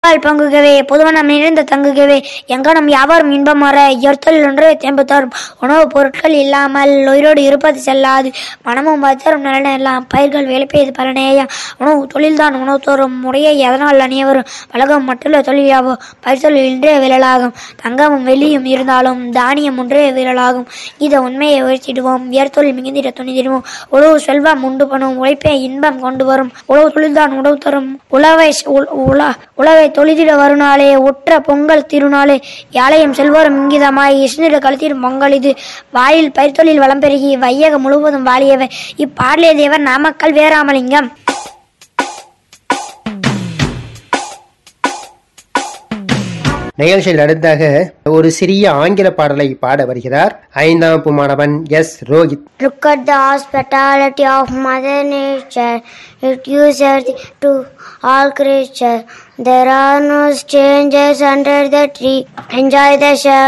பொருட்கள் பங்குகவே பொதுவனம் நிறைந்த தங்குகவே எங்கனம் வியாபாரம் இன்பம் வர எர்த்தல் ஒன்று தேம்பு தரும் உணவுப் பொருட்கள் இல்லாமல் உயிரோடு இருப்பது செல்லாது மனமும் பத்திரம் நலன எல்லாம் பயிர்கள் விளைப்பது பலனேயா உணவு தொழில்தான் உணவு தோறும் முறையை எதனால் அணியவரும் பழகம் மற்றுள்ள தொழிலாவோ பயிர் தொழில் இன்றே விரலாகும் தங்கமும் வெள்ளியும் இருந்தாலும் தானியம் ஒன்றே விரலாகும் இதை உண்மையை உயர்த்திடுவோம் உயர்த்தொழில் மிகுந்திட துணிதிடுவோம் உழவு செல்வம் உண்டு பண்ணும் உழைப்பே இன்பம் கொண்டு வரும் உழவு தொழில்தான் உணவு தரும் உழவை உ- உல- உழவை தொழிதிட வருநாளே உற்ற பொங்கல் திருநாளே யாழையும் செல்வரும் இங்கிதமாய் இசைந்திட கழுத்திடும் பொங்கல் இது வாயில் பயிர் தொழில் வளம் பெருகி வையகம் முழுவதும் வாழியவை இப்பாடலிய தேவர் நாமக்கல் வேராமலிங்கம் நிகழ்ச்சியில் அடுத்தாக ஒரு சிறிய ஆங்கில பாடலை பாட வருகிறார் ஐந்தாம் வகுப்பு மாணவன் S Rohith Look at the hospitality of Mother Nature. It gives earth to all creatures. There are no strangers under the tree. Enjoy the shade.